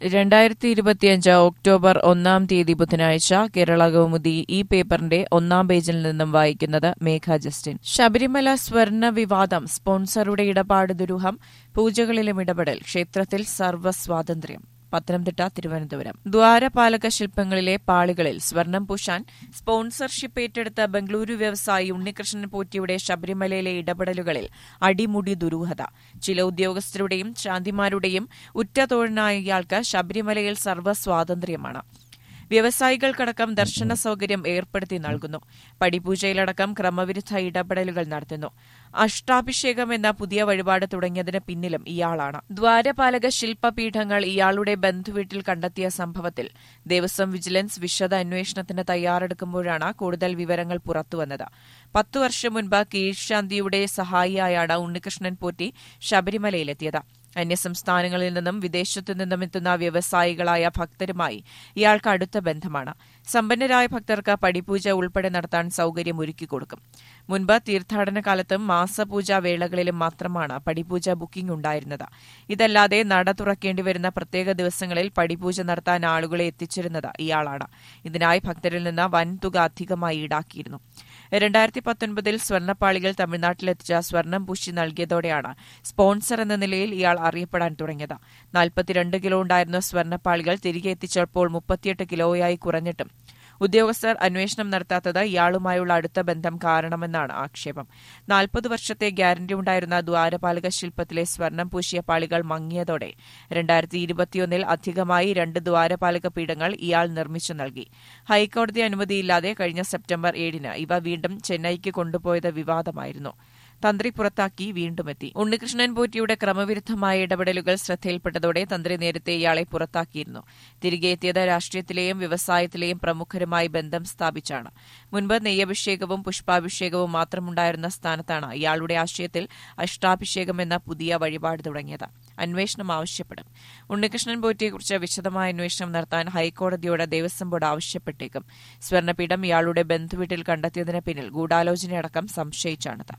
രണ്ടായിരത്തി ഇരുപത്തിയഞ്ച് ഒക്ടോബർ ഒന്നാം തീയതി ബുധനാഴ്ച കേരള കൗമുദി ഈ പേപ്പറിന്റെ ഒന്നാം പേജിൽ നിന്നും വായിക്കുന്നത് മേഘ ജസ്റ്റിൻ ശബരിമല സ്വർണ വിവാദം സ്പോൺസറുടെ ഇടപാട് ദുരൂഹം പൂജകളിലും ഇടപെടൽ ക്ഷേത്രത്തിൽ സർവ്വസ്വാതന്ത്ര്യം പത്തനംതിട്ട തിരുവനന്തപുരം ദ്വാരപാലക ശില്പങ്ങളിലെ പാളികളിൽ സ്വർണം പൂശാൻ സ്പോൺസർഷിപ്പ് ഏറ്റെടുത്ത ബംഗളൂരു വ്യവസായി ഉണ്ണികൃഷ്ണൻ പോറ്റിയുടെ ശബരിമലയിലെ ഇടപെടലുകളിൽ അടിമുടി ദുരൂഹത ചില ഉദ്യോഗസ്ഥരുടെയും ശാന്തിമാരുടെയും ഉറ്റതോഴനായ ഇയാൾക്ക് ശബരിമലയിൽ സർവ്വസ്വാതന്ത്ര്യമാണ് വ്യവസായികൾക്കടക്കം ദർശന സൌകര്യം ഏർപ്പെടുത്തി നൽകുന്നു പടിപൂജയിലടക്കം ക്രമവിരുദ്ധ ഇടപെടലുകൾ നടത്തുന്നു അഷ്ടാഭിഷേകം എന്ന പുതിയ വഴിപാട് തുടങ്ങിയതിന് പിന്നിലും ഇയാളാണ് ദ്വാരപാലക ശില്പപീഠങ്ങൾ ഇയാളുടെ ബന്ധുവീട്ടിൽ കണ്ടെത്തിയ സംഭവത്തിൽ ദേവസ്വം വിജിലൻസ് വിശദ അന്വേഷണത്തിന് തയ്യാറെടുക്കുമ്പോഴാണ് കൂടുതൽ വിവരങ്ങൾ പുറത്തുവന്നത് പത്തു വർഷം മുൻപ് കീഴ്ശാന്തിയുടെ സഹായിയായാണ് ഉണ്ണികൃഷ്ണൻ പോറ്റി ശബരിമലയിലെത്തിയത് അന്യസംസ്ഥാനങ്ങളിൽ നിന്നും വിദേശത്തു നിന്നും എത്തുന്ന വ്യവസായികളായ ഭക്തരുമായി ഇയാൾക്ക് അടുത്ത ബന്ധമാണ് സമ്പന്നരായ ഭക്തർക്ക് പടിപൂജ ഉൾപ്പെടെ നടത്താൻ സൌകര്യം ഒരുക്കിക്കൊടുക്കും മുൻപ് തീർത്ഥാടന കാലത്തും മാസപൂജാ വേളകളിലും മാത്രമാണ് പടിപൂജ ബുക്കിംഗ് ഉണ്ടായിരുന്നത് ഇതല്ലാതെ നട തുറക്കേണ്ടി വരുന്ന പ്രത്യേക ദിവസങ്ങളിൽ പടിപൂജ നടത്താൻ ആളുകളെ എത്തിച്ചിരുന്നത് ഇയാളാണ് ഇതിനായി ഭക്തരിൽ നിന്ന് വൻതുക അധികമായി ഈടാക്കിയിരുന്നു രണ്ടായിരത്തി പത്തൊൻപതിൽ സ്വർണ്ണപ്പാളികൾ തമിഴ്നാട്ടിലെത്തിച്ച സ്വർണം പൂശി നൽകിയതോടെയാണ് സ്പോൺസർ എന്ന നിലയിൽ ഇയാൾ അറിയപ്പെടാൻ തുടങ്ങിയത് നാൽപ്പത്തിരണ്ട് കിലോ ഉണ്ടായിരുന്ന സ്വർണ്ണപ്പാളികൾ തിരികെ എത്തിച്ചപ്പോൾ മുപ്പത്തിയെട്ട് കിലോയായി കുറഞ്ഞിട്ടും ഉദ്യോഗസ്ഥർ അന്വേഷണം നടത്താത്തത് ഇയാളുമായുള്ള അടുത്ത ബന്ധം കാരണമെന്നാണ് ആക്ഷേപം നാൽപ്പത് വർഷത്തെ ഗ്യാരണ്ടി ഉണ്ടായിരുന്ന ദ്വാരപാലക ശില്പത്തിലെ സ്വർണം പൂശിയ പാളികൾ മങ്ങിയതോടെ രണ്ടായിരത്തി ഇരുപത്തിയൊന്നിൽ അധികമായി രണ്ട് ദ്വാരപാലക പീഠങ്ങൾ ഇയാൾ നിർമ്മിച്ചു നൽകി ഹൈക്കോടതി അനുമതിയില്ലാതെ കഴിഞ്ഞ സെപ്റ്റംബർ ഏഴിന് ഇവ വീണ്ടും ചെന്നൈക്ക് കൊണ്ടുപോയത് വിവാദമായിരുന്നു തന്ത്രി പുറത്താക്കി വീണ്ടുമെത്തി ഉണ്ണികൃഷ്ണൻ പോറ്റിയുടെ ക്രമവിരുദ്ധമായ ഇടപെടലുകൾ ശ്രദ്ധയിൽപ്പെട്ടതോടെ തന്ത്രി നേരത്തെ ഇയാളെ പുറത്താക്കിയിരുന്നു തിരികെ എത്തിയത് രാഷ്ട്രീയത്തിലെയും വ്യവസായത്തിലെയും പ്രമുഖരുമായി ബന്ധം സ്ഥാപിച്ചാണ് മുൻപ് നെയ്യഭിഷേകവും പുഷ്പാഭിഷേകവും മാത്രമുണ്ടായിരുന്ന സ്ഥാനത്താണ് ഇയാളുടെ ആശയത്തിൽ അഷ്ടാഭിഷേകം എന്ന പുതിയ വഴിപാട് തുടങ്ങിയത് അന്വേഷണം ആവശ്യപ്പെടും ഉണ്ണികൃഷ്ണൻ പോറ്റിയെക്കുറിച്ച് വിശദമായ അന്വേഷണം നടത്താൻ ഹൈക്കോടതിയോട് ദേവസ്വം ബോർഡ് ആവശ്യപ്പെട്ടേക്കും സ്വർണ്ണപീഠം ഇയാളുടെ ബന്ധുവീട്ടിൽ കണ്ടെത്തിയതിന് പിന്നിൽ ഗൂഢാലോചനയടക്കം സംശയിച്ചാണിത്